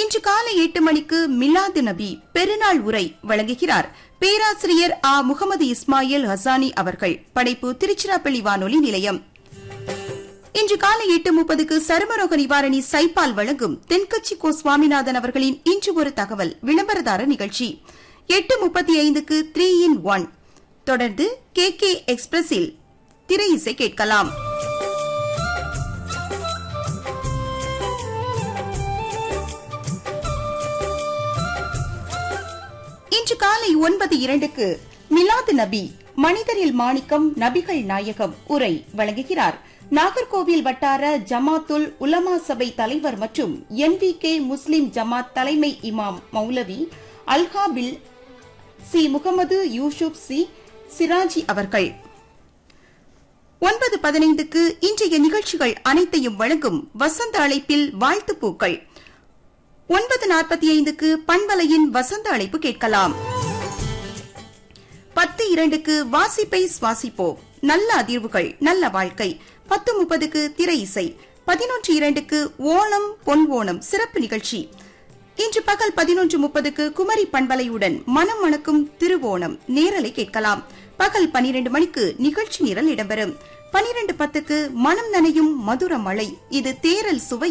இன்று காலை எட்டு மணிக்கு மிலாது நபி பெருநாள் உரை வழங்குகிறார் பேராசிரியர் ஆ முகமது இஸ்மாயில் ஹசானி அவர்கள் படைப்பு திருச்சிராப்பள்ளி வானொலி நிலையம் இன்று காலை எட்டு முப்பதுக்கு சருமரோக நிவாரணி சைபால் வழங்கும் தென்கட்சி கோ சுவாமிநாதன் அவர்களின் இன்று ஒரு தகவல் விளம்பரதார நிகழ்ச்சி எட்டு முப்பத்தி ஐந்துக்கு த்ரீ இன் ஒன் தொடர்ந்து கே கே எக்ஸ்பிரஸில் திரை இசை கேட்கலாம் இன்று காலை ஒன்பது இரண்டுக்கு மிலாது நபி மனிதரில் மாணிக்கம் நபிகள் நாயகம் உரை வழங்குகிறார் நாகர்கோவில் வட்டார ஜமாத்துல் உலமா சபை தலைவர் மற்றும் என்வி கே முஸ்லிம் ஜமாத் தலைமை இமாம் மௌலவி அல்ஹாபில் சி முகமது யூசுப் சி சிராஜி அவர்கள் ஒன்பது பதினைந்துக்கு இன்றைய நிகழ்ச்சிகள் அனைத்தையும் வழங்கும் வசந்த அழைப்பில் வாழ்த்துப்பூக்கள் ஒன்பது நாற்பத்தி ஐந்துக்கு பண்பலையின் வசந்த அழைப்பு கேட்கலாம் பத்து இரண்டுக்கு வாசிப்பை சுவாசிப்போம் நல்ல அதிர்வுகள் நல்ல வாழ்க்கை பத்து முப்பதுக்கு திரை இசை பதினொன்று இரண்டுக்கு ஓணம் பொன் ஓணம் சிறப்பு நிகழ்ச்சி இன்று பகல் பதினொன்று முப்பதுக்கு குமரி பண்பலையுடன் மனம் மணக்கும் திருவோணம் நேரலை கேட்கலாம் பகல் பனிரெண்டு மணிக்கு நிகழ்ச்சி நிரல் இடம்பெறும் பனிரெண்டு பத்துக்கு மனம் நனையும் மதுர மழை இது தேரல் சுவை